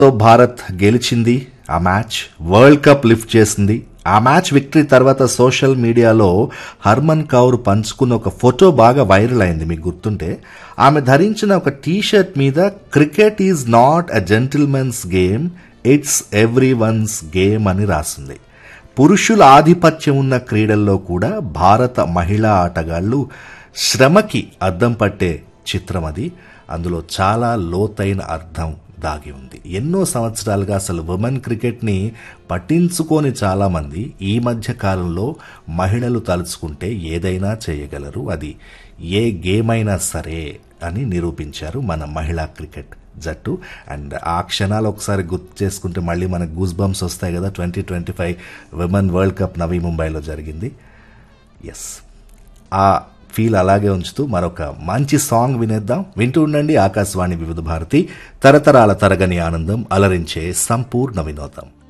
తో భారత్ గెలిచింది ఆ మ్యాచ్ వరల్డ్ కప్ లిఫ్ట్ చేసింది ఆ మ్యాచ్ విక్టరీ తర్వాత సోషల్ మీడియాలో హర్మన్ కౌర్ పంచుకున్న ఒక ఫోటో బాగా వైరల్ అయింది మీకు గుర్తుంటే ఆమె ధరించిన ఒక టీ షర్ట్ మీద cricket is not a gentlemen's game it's everyone's game అని రాసింది పురుషుల ఆధిపత్యం ఉన్న క్రీడల్లో కూడా భారత మహిళా ఆటగాళ్లు శ్రమకి అద్దం పట్టే చిత్రం అది అందులో చాలా లోతైన అర్థం దాగి ఉంది ఎన్నో సంవత్సరాలుగా అసలు ఉమెన్ క్రికెట్ని పట్టించుకోని చాలామంది ఈ మధ్య కాలంలో మహిళలు తలుచుకుంటే ఏదైనా చేయగలరు అది ఏ గేమ్ అయినా సరే అని నిరూపించారు మన మహిళా క్రికెట్ జట్టు అండ్ ఆ క్షణాలు ఒకసారి గుర్తు చేసుకుంటే మళ్ళీ మనకు గూస్ బంప్స్ వస్తాయి కదా twenty twenty five women world cup Navi ముంబైలో జరిగింది ఎస్ ఆ ఫీల్ అలాగే ఉంచుతూ మరొక మంచి సాంగ్ వినేద్దాం వింటూ ఉండండి ఆకాశవాణి వివిధ భారతి తరతరాల తరగని ఆనందం అలరించే సంపూర్ణ వినోదం